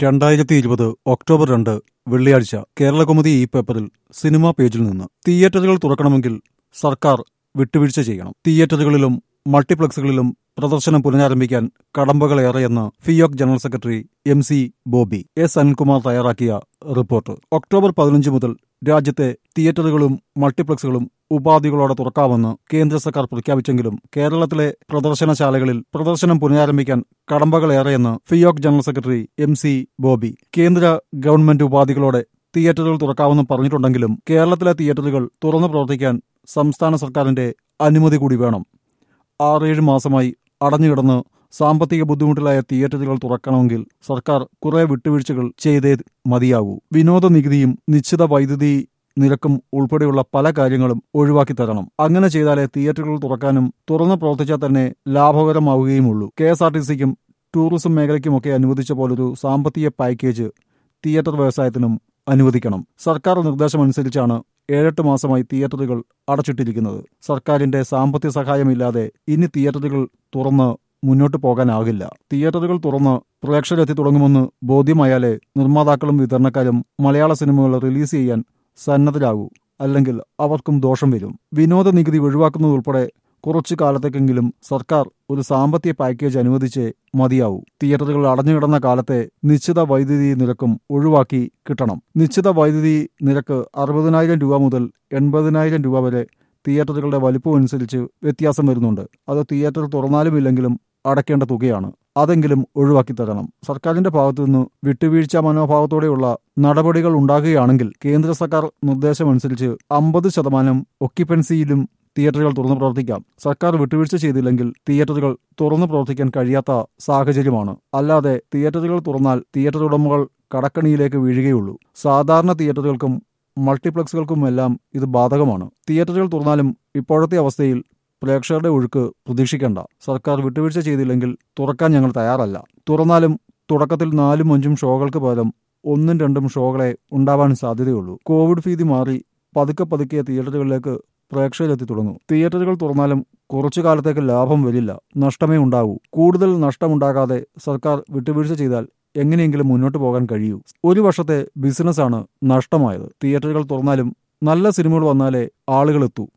രണ്ടായിരത്തി ഇരുപത് ഒക്ടോബർ രണ്ട് വെള്ളിയാഴ്ച കേരളകൗമുദി ഈ പേപ്പറിൽ സിനിമാ പേജിൽ നിന്ന് തിയേറ്ററുകൾ തുറക്കണമെങ്കിൽ സർക്കാർ വിട്ടുവീഴ്ച ചെയ്യണം തിയേറ്ററുകളിലും മൾട്ടിപ്ലക്സുകളിലും പ്രദർശനം പുനരാരംഭിക്കാൻ കടമ്പകളേറെയെന്ന് FEUOK general secretary M C Bobby S Anilkumar തയ്യാറാക്കിയ റിപ്പോർട്ട് ഒക്ടോബർ പതിനഞ്ച് മുതൽ രാജ്യത്തെ തിയേറ്ററുകളും മൾട്ടിപ്ലക്സുകളും ഉപാധികളോടെ തുറക്കാമെന്ന് കേന്ദ്ര സർക്കാർ പ്രഖ്യാപിച്ചെങ്കിലും കേരളത്തിലെ പ്രദർശനശാലകളിൽ പ്രദർശനം പുനരാരംഭിക്കാൻ കടമ്പകളേറെയെന്ന് FEUOK general secretary M C Bobby കേന്ദ്ര ഗവൺമെന്റ് ഉപാധികളോടെ തിയേറ്ററുകൾ തുറക്കാമെന്ന് പറഞ്ഞിട്ടുണ്ടെങ്കിലും കേരളത്തിലെ തിയേറ്ററുകൾ തുറന്നു പ്രവർത്തിക്കാൻ സംസ്ഥാന സർക്കാരിന്റെ അനുമതി കൂടി വേണം ആറേഴ് മാസമായി അടഞ്ഞുകിടന്ന് സാമ്പത്തിക ബുദ്ധിമുട്ടിലായ തിയേറ്ററുകൾ തുറക്കണമെങ്കിൽ സർക്കാർ കുറെ വിട്ടുവീഴ്ചകൾ ചെയ്തേ മതിയാകൂ വിനോദ നികുതിയും നിശ്ചിത വൈദ്യുതി നിരക്കും ഉൾപ്പെടെയുള്ള പല കാര്യങ്ങളും ഒഴിവാക്കി തരണം അങ്ങനെ ചെയ്താലേ തിയേറ്ററുകൾ തുറക്കാനും തുറന്നു പ്രവർത്തിച്ചാൽ തന്നെ ലാഭകരമാവുകയുമുള്ളൂ കെ എസ് ആർ ടി സിക്കും ടൂറിസം മേഖലയ്ക്കുമൊക്കെ അനുവദിച്ച പോലൊരു സാമ്പത്തിക പാക്കേജ് തിയേറ്റർ വ്യവസായത്തിനും അനുവദിക്കണം സർക്കാർ നിർദ്ദേശമനുസരിച്ചാണ് ഏഴെട്ട് മാസമായി തിയേറ്ററുകൾ അടച്ചിട്ടിരിക്കുന്നത് സർക്കാരിന്റെ സാമ്പത്തിക സഹായമില്ലാതെ ഇനി തിയേറ്ററുകൾ തുറന്ന് മുന്നോട്ട് പോകാനാകില്ല തിയേറ്ററുകൾ തുറന്ന് പ്രേക്ഷകരെത്തി തുടങ്ങുമെന്ന് ബോധ്യമായാലേ നിർമ്മാതാക്കളും വിതരണക്കാരും മലയാള സിനിമകൾ റിലീസ് ചെയ്യാൻ സന്നദ്ധരാകൂ അല്ലെങ്കിൽ അവർക്കും ദോഷം വരും വിനോദ നികുതി ഒഴിവാക്കുന്നതുൾപ്പെടെ കുറച്ചു കാലത്തേക്കെങ്കിലും സർക്കാർ ഒരു സാമ്പത്തിക പാക്കേജ് അനുവദിച്ചേ മതിയാവൂ തിയേറ്ററുകൾ അടഞ്ഞുകിടന്ന കാലത്തെ നിശ്ചിത വൈദ്യുതി നിരക്കും ഒഴിവാക്കി കിട്ടണം നിശ്ചിത വൈദ്യുതി നിരക്ക് അറുപതിനായിരം രൂപ മുതൽ എൺപതിനായിരം രൂപ വരെ തിയേറ്ററുകളുടെ വലിപ്പം അനുസരിച്ച് വ്യത്യാസം വരുന്നുണ്ട് അത് തിയേറ്റർ തുറന്നാലും ഇല്ലെങ്കിലും അടയ്ക്കേണ്ട തുകയാണ് അതെങ്കിലും ഒഴിവാക്കി തരണം സർക്കാരിന്റെ ഭാഗത്തു നിന്ന് വിട്ടുവീഴ്ച മനോഭാവത്തോടെയുള്ള നടപടികൾ ഉണ്ടാകുകയാണെങ്കിൽ കേന്ദ്ര സർക്കാർ നിർദ്ദേശമനുസരിച്ച് അമ്പത് ശതമാനം ഒക്യുപ്പൻസിയിലും തിയേറ്ററുകൾ തുറന്നു പ്രവർത്തിക്കാം സർക്കാർ വിട്ടുവീഴ്ച ചെയ്തില്ലെങ്കിൽ തിയേറ്ററുകൾ തുറന്നു പ്രവർത്തിക്കാൻ കഴിയാത്ത സാഹചര്യമാണ് അല്ലാതെ തിയേറ്ററുകൾ തുറന്നാൽ തിയേറ്റർ ഉടമകൾ കടക്കണിയിലേക്ക് വീഴുകയുള്ളൂ സാധാരണ തിയേറ്ററുകൾക്കും മൾട്ടിപ്ലക്സുകൾക്കുമെല്ലാം ഇത് ബാധകമാണ് തിയേറ്ററുകൾ തുറന്നാലും ഇപ്പോഴത്തെ അവസ്ഥയിൽ പ്രേക്ഷകരുടെ ഒഴുക്ക് പ്രതീക്ഷിക്കേണ്ട സർക്കാർ വിട്ടുവീഴ്ച ചെയ്തില്ലെങ്കിൽ തുറക്കാൻ ഞങ്ങൾ തയ്യാറല്ല തുറന്നാലും തുടക്കത്തിൽ നാലും അഞ്ചും ഷോകൾക്ക് പകരം ഒന്നും രണ്ടും ഷോകളെ ഉണ്ടാവാൻ സാധ്യതയുള്ളൂ കോവിഡ് ഭീതി മാറി പതുക്കെ പതുക്കെ തിയേറ്ററുകളിലേക്ക് പ്രേക്ഷകരെത്തി തുടങ്ങും തിയേറ്ററുകൾ തുറന്നാലും കുറച്ചു കാലത്തേക്ക് ലാഭം വരില്ല നഷ്ടമേ ഉണ്ടാവൂ കൂടുതൽ നഷ്ടമുണ്ടാകാതെ സർക്കാർ വിട്ടുവീഴ്ച ചെയ്താൽ എങ്ങനെയെങ്കിലും മുന്നോട്ട് പോകാൻ കഴിയൂ ഒരു വർഷത്തെ ബിസിനസ്സാണ് നഷ്ടമായത് തിയേറ്ററുകൾ തുറന്നാലും നല്ല സിനിമകൾ വന്നാലേ ആളുകൾ എത്തൂ